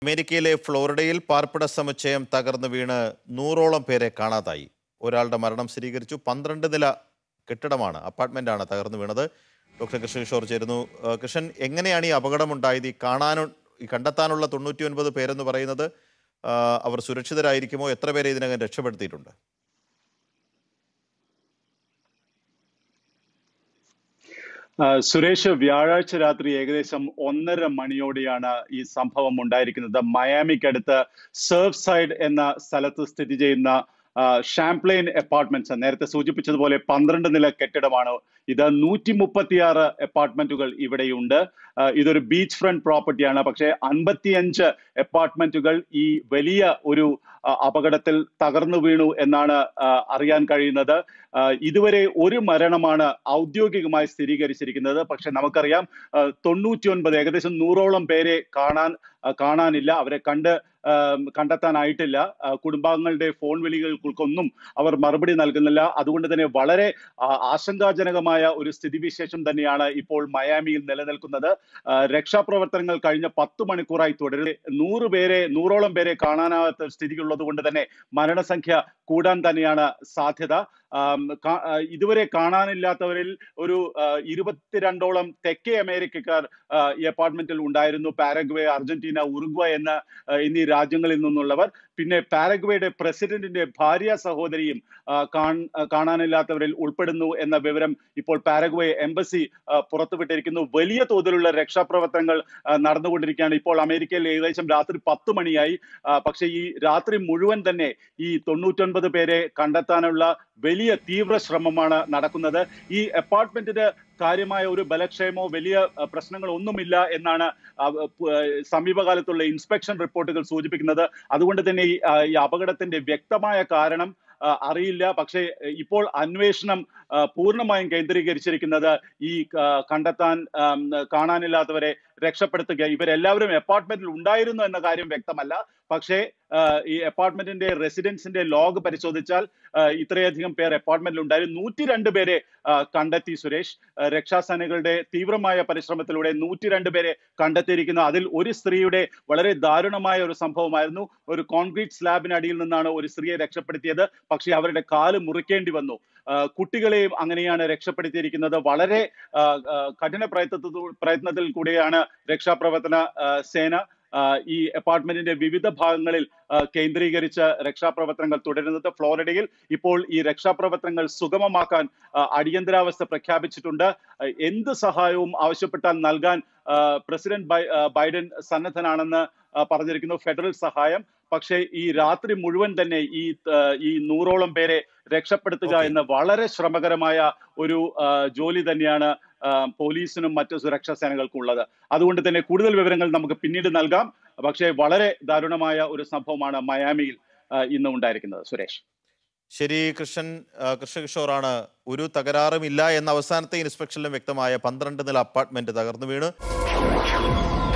അമേരിക്കയിലെ ഫ്ലോറിഡയിൽ പാർപ്പിട സമുച്ചയം തകർന്നു വീണ് നൂറോളം പേരെ കാണാതായി ഒരാളുടെ മരണം സ്ഥിരീകരിച്ചു പന്ത്രണ്ട് നില കെട്ടിടമാണ് അപ്പാർട്ട്മെന്റാണ് തകർന്നു വീണത് ഡോക്ടർ കൃഷ്ണ കിഷോർ ചേരുന്നു ആ, കൃഷ്ണൻ എങ്ങനെയാണ് ഈ അപകടമുണ്ടായത് ഈ കാണാനു ഈ കണ്ടെത്താനുള്ള തൊണ്ണൂറ്റി ഒൻപത് പേരെന്ന് പറയുന്നത് ആ, അവർ സുരക്ഷിതരായിരിക്കുമോ എത്ര പേരെ ഇതിനകം രക്ഷപ്പെടുത്തിയിട്ടുണ്ട് ആ, സുരേഷ് വ്യാഴാഴ്ച രാത്രി ഏകദേശം ഒന്നര മണിയോടെയാണ് ഈ സംഭവം ഉണ്ടായിരിക്കുന്നത് മയാമിക്കടുത്ത് സർഫ് സൈഡ് എന്ന സ്ഥലത്ത് സ്ഥിതി ചെയ്യുന്ന ആ, ഷാംപ്ലെയിൻ അപ്പാർട്ട്മെന്റ്സ് നേരത്തെ സൂചിപ്പിച്ചതുപോലെ പന്ത്രണ്ട് നില കെട്ടിടമാണ് ഇത് നൂറ്റി മുപ്പത്തിയാറ് അപ്പാർട്ട്മെന്റുകൾ ഇവിടെയുണ്ട് ആ, ഇതൊരു ബീച്ച് ഫ്രണ്ട് പ്രോപ്പർട്ടിയാണ് പക്ഷേ അൻപത്തിയഞ്ച് അപ്പാർട്ട്മെന്റുകൾ ഈ വലിയ ഒരു ആ, അപകടത്തിൽ തകർന്നു വീണു എന്നാണ് ആ, അറിയാൻ കഴിയുന്നത് ആ, ഇതുവരെ ഒരു മരണമാണ് ഔദ്യോഗികമായി സ്ഥിരീകരിച്ചിരിക്കുന്നത് പക്ഷെ നമുക്കറിയാം തൊണ്ണൂറ്റി ഒൻപത് ഏകദേശം നൂറോളം പേരെ കാണാൻ ആ, കാണാനില്ല അവരെ കണ്ട് ആ, കണ്ടെത്താനായിട്ടില്ല ആ, കുടുംബാംഗങ്ങളുടെ ഫോൺ വിളികൾക്കൊന്നും അവർ മറുപടി നൽകുന്നില്ല അതുകൊണ്ട് തന്നെ വളരെ ആ, ആശങ്കാജനകമായ ഒരു സ്ഥിതിവിശേഷം തന്നെയാണ് ഇപ്പോൾ മയാമിയിൽ നിലനിൽക്കുന്നത് ആ, രക്ഷാപ്രവർത്തനങ്ങൾ കഴിഞ്ഞ പത്ത് മണിക്കൂറായി തുടരുന്നത് നൂറ് പേരെ നൂറോളം പേരെ കാണാനാവാത്ത സ്ഥിതിയുള്ളത് കൊണ്ട് തന്നെ മരണസംഖ്യ കൂടാൻ തന്നെയാണ് സാധ്യത ആം, കാ- ആ, ഇതുവരെ കാണാനില്ലാത്തവരിൽ ഒരു ആ, ഇരുപത്തിരണ്ടോളം തെക്കേ അമേരിക്കക്കാർ ആ, ഈ അപ്പാർട്ട്മെന്റിൽ ഉണ്ടായിരുന്നു പാരഗ്വേ അർജന്റീന ഉറുഗ്വ എന്ന ആ, എന്നീ രാജ്യങ്ങളിൽ നിന്നുള്ളവർ പിന്നെ പാരഗ്വേയുടെ പ്രസിഡന്റിന്റെ ഭാര്യ സഹോദരിയും ആ, കാൺ- ആ, കാണാനില്ലാത്തവരിൽ ഉൾപ്പെടുന്നു എന്ന വിവരം ഇപ്പോൾ പാരഗ്വേ എംബസി ആ, പുറത്തുവിട്ടിരിക്കുന്നു വലിയ തോതിലുള്ള രക്ഷാപ്രവർത്തനങ്ങൾ ആ, നടന്നുകൊണ്ടിരിക്കുകയാണ് ഇപ്പോൾ അമേരിക്കയിൽ ഏകദേശം രാത്രി പത്ത് മണിയായി ആ, പക്ഷേ ഈ രാത്രി മുഴുവൻ തന്നെ ഈ തൊണ്ണൂറ്റൊൻപത് പേരെ കണ്ടെത്താനുള്ള വലിയ തീവ്ര ശ്രമമാണ് നടക്കുന്നത് ഈ അപ്പാർട്ട്മെന്റിന് കാര്യമായ ഒരു ബലക്ഷയമോ വലിയ അഹ്, പ്രശ്നങ്ങളോ ഒന്നുമില്ല എന്നാണ് അഹ്, പ്- അഹ് സമീപകാലത്തുള്ള ഇൻസ്പെക്ഷൻ റിപ്പോർട്ടുകൾ സൂചിപ്പിക്കുന്നത് അതുകൊണ്ട് തന്നെ ഈ അഹ്, ഈ അപകടത്തിന്റെ വ്യക്തമായ കാരണം അഹ്, അറിയില്ല പക്ഷേ അഹ്, ഇപ്പോൾ അന്വേഷണം അഹ്, പൂർണ്ണമായും കേന്ദ്രീകരിച്ചിരിക്കുന്നത് ഈ അഹ്, കണ്ടെത്താൻ ആം, കാണാനില്ലാത്തവരെ രക്ഷപ്പെടുത്തുക ഇവരെല്ലാവരും അപ്പാർട്ട്മെന്റിൽ ഉണ്ടായിരുന്നു എന്ന കാര്യം വ്യക്തമല്ല പക്ഷേ ആഹ്, ഈ അപ്പാർട്ട്മെന്റിന്റെ റെസിഡൻസിന്റെ ലോഗ് പരിശോധിച്ചാൽ ആഹ്, ഇത്രയധികം പേർ അപ്പാർട്ട്മെന്റിൽ ഉണ്ടായിരുന്നു നൂറ്റി രണ്ട് പേരെ ആഹ്, കണ്ടെത്തി സുരേഷ് ആഹ്, രക്ഷാസേനകളുടെ തീവ്രമായ പരിശ്രമത്തിലൂടെ നൂറ്റി രണ്ട് പേരെ കണ്ടെത്തിയിരിക്കുന്നു അതിൽ ഒരു സ്ത്രീയുടെ വളരെ ദാരുണമായ ഒരു സംഭവമായിരുന്നു ഒരു കോൺക്രീറ്റ് സ്ലാബിനടിയിൽ നിന്നാണ് ഒരു സ്ത്രീയെ രക്ഷപ്പെടുത്തിയത് പക്ഷേ അവരുടെ കാല് മുറിക്കേണ്ടി വന്നു ആഹ്, കുട്ടികളെയും അങ്ങനെയാണ് രക്ഷപ്പെടുത്തിയിരിക്കുന്നത് വളരെ ആഹ്, ആഹ്, കഠിന പ്രയത്നത്തിൽ പ്രയത്നത്തിൽ കൂടിയാണ് രക്ഷാപ്രവർത്തന ആഹ്, സേന ആഹ്, ഈ അപ്പാർട്ട്മെന്റിന്റെ വിവിധ ഭാഗങ്ങളിൽ ആഹ്, കേന്ദ്രീകരിച്ച് രക്ഷാപ്രവർത്തനങ്ങൾ തുടരുന്നത് ഫ്ലോറിഡയിൽ ഇപ്പോൾ ഈ രക്ഷാപ്രവർത്തനങ്ങൾ സുഗമമാക്കാൻ ആഹ്, അടിയന്തരാവസ്ഥ പ്രഖ്യാപിച്ചിട്ടുണ്ട് ആഹ്, എന്ത് സഹായവും ആവശ്യപ്പെട്ടാൽ നൽകാൻ ആഹ്, പ്രസിഡന്റ് ബൈ- ആഹ്, ബൈഡൻ സന്നദ്ധനാണെന്ന് ആഹ്, പറഞ്ഞിരിക്കുന്നു ഫെഡറൽ സഹായം പക്ഷേ ഈ രാത്രി മുഴുവൻ തന്നെ ഈ ആഹ്, ഈ നൂറോളം പേരെ രക്ഷപ്പെടുത്തുക Okay. എന്ന വളരെ ശ്രമകരമായ ഒരു ആഹ്, ജോലി തന്നെയാണ് ആഹ്, പോലീസിനും മറ്റ് സുരക്ഷാ സേനകൾക്കും ഉള്ളത് അതുകൊണ്ട് തന്നെ കൂടുതൽ വിവരങ്ങൾ നമുക്ക് പിന്നീട് നൽകാം പക്ഷേ വളരെ ദാരുണമായ ഒരു സംഭവമാണ് മയാമിയിൽ ആഹ്, ഇന്ന് ഉണ്ടായിരിക്കുന്നത് സുരേഷ് ശരി കൃഷ്ണൻ ആ, കൃഷ്ണകിഷോറാണ് ഒരു തകരാറുമില്ല എന്ന അവസാനത്തെ ഇൻസ്പെക്ഷനിലും വ്യക്തമായ പന്ത്രണ്ട് നില അപ്പാർട്ട്മെന്റ് തകർന്നു വീണ്